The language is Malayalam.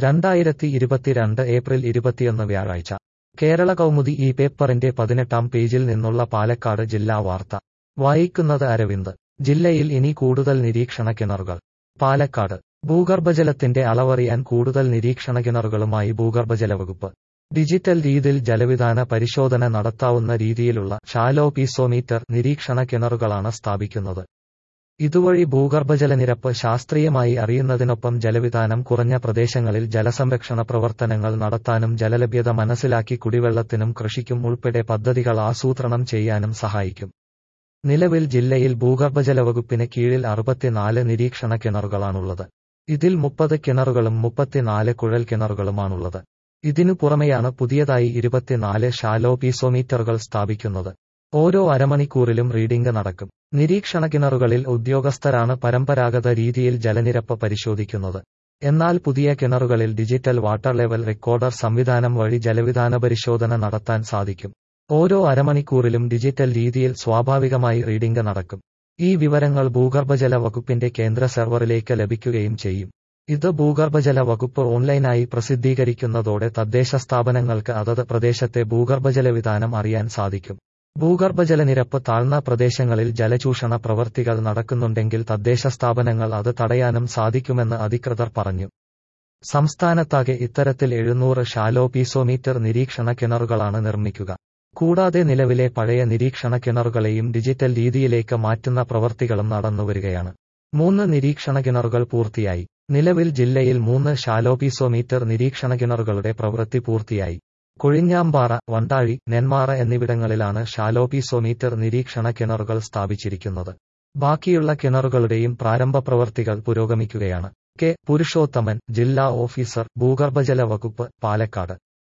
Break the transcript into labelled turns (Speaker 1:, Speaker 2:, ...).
Speaker 1: രണ്ടായിരത്തി ഇരുപത്തിരണ്ട് ഏപ്രിൽ ഇരുപത്തിയൊന്ന് വ്യാഴാഴ്ച കേരള കൗമുദി ഈ പേപ്പറിന്റെ പതിനെട്ടാം പേജിൽ നിന്നുള്ള പാലക്കാട് ജില്ലാ വാർത്ത വായിക്കുന്നത് അരവിന്ദ് ജില്ലയിൽ ഇനി കൂടുതൽ നിരീക്ഷണ കിണറുകൾ പാലക്കാട് ഭൂഗർഭജലത്തിന്റെ അളവറിയാൻ കൂടുതൽ നിരീക്ഷണ കിണറുകളുമായി ഭൂഗർഭജല വകുപ്പ് ഡിജിറ്റൽ രീതിയിൽ ജലവിധാന പരിശോധന നടത്താവുന്ന രീതിയിലുള്ള ഷാലോ പീസോമീറ്റർ നിരീക്ഷണ കിണറുകളാണ് സ്ഥാപിക്കുന്നത് ഇതുവഴി ഭൂഗർഭജലനിരപ്പ് ശാസ്ത്രീയമായി അറിയുന്നതിനൊപ്പം ജലവിധാനം കുറഞ്ഞ പ്രദേശങ്ങളിൽ ജലസംരക്ഷണ പ്രവർത്തനങ്ങൾ നടത്താനും ജലലഭ്യത മനസ്സിലാക്കി കുടിവെള്ളത്തിനും കൃഷിക്കും ഉൾപ്പെടെ പദ്ധതികൾ ആസൂത്രണം ചെയ്യാനും സഹായിക്കും നിലവിൽ ജില്ലയിൽ ഭൂഗർഭജല വകുപ്പിന് കീഴിൽ അറുപത്തിനാല് നിരീക്ഷണ കിണറുകളാണുള്ളത് ഇതിൽ മുപ്പത് കിണറുകളും മുപ്പത്തിനാല് കുഴൽ കിണറുകളുമാണുള്ളത് ഇതിനു പുറമെയാണ് പുതിയതായി ഇരുപത്തിനാല് ഷാലോ പീസോമീറ്ററുകൾ സ്ഥാപിക്കുന്നത് ഓരോ അരമണിക്കൂറിലും റീഡിംഗ് നടക്കും നിരീക്ഷണ കിണറുകളിൽ ഉദ്യോഗസ്ഥരാണ് പരമ്പരാഗത രീതിയിൽ ജലനിരപ്പ് പരിശോധിക്കുന്നത് എന്നാൽ പുതിയ കിണറുകളിൽ ഡിജിറ്റൽ വാട്ടർ ലെവൽ റെക്കോർഡർ സംവിധാനം വഴി ജലവിധാന പരിശോധന നടത്താൻ സാധിക്കും ഓരോ അരമണിക്കൂറിലും ഡിജിറ്റൽ രീതിയിൽ സ്വാഭാവികമായി റീഡിംഗ് നടക്കും ഈ വിവരങ്ങൾ ഭൂഗർഭജല വകുപ്പിന്റെ കേന്ദ്ര സെർവറിലേക്ക് ലഭിക്കുകയും ചെയ്യും ഇത് ഭൂഗർഭജല വകുപ്പ് ഓൺലൈനായി പ്രസിദ്ധീകരിക്കുന്നതോടെ തദ്ദേശ സ്ഥാപനങ്ങൾക്ക് അതത് പ്രദേശത്തെ ഭൂഗർഭജല വിധാനം അറിയാൻ സാധിക്കും ഭൂഗർഭജലനിരപ്പ് താഴ്ന്ന പ്രദേശങ്ങളിൽ ജലചൂഷണ പ്രവർത്തികൾ നടക്കുന്നുണ്ടെങ്കിൽ തദ്ദേശ സ്ഥാപനങ്ങൾ അത് തടയാനും സാധിക്കുമെന്ന് അധികൃതർ പറഞ്ഞു സംസ്ഥാനത്താകെ ഇത്തരത്തിൽ എഴുന്നൂറ് ഷാലോ പീസോമീറ്റർ നിരീക്ഷണ കിണറുകളാണ് നിർമ്മിക്കുക കൂടാതെ നിലവിലെ പഴയ നിരീക്ഷണ കിണറുകളെയും ഡിജിറ്റൽ രീതിയിലേക്ക് മാറ്റുന്ന പ്രവർത്തികളും നടന്നുവരികയാണ് മൂന്ന് നിരീക്ഷണ കിണറുകൾ പൂർത്തിയായി നിലവിൽ ജില്ലയിൽ മൂന്ന് ഷാലോപീസോമീറ്റർ നിരീക്ഷണ കിണറുകളുടെ പ്രവൃത്തി പൂർത്തിയായി കൊഴിഞ്ഞാമ്പാറ വണ്ടാഴി നെന്മാറ എന്നിവിടങ്ങളിലാണ് ഷാലോപീസോമീറ്റർ നിരീക്ഷണ കിണറുകൾ സ്ഥാപിച്ചിരിക്കുന്നത് ബാക്കിയുള്ള കിണറുകളുടെയും പ്രാരംഭ പ്രവർത്തികൾ പുരോഗമിക്കുകയാണ് കെ പുരുഷോത്തമൻ ജില്ലാ ഓഫീസർ ഭൂഗർഭജല വകുപ്പ് പാലക്കാട്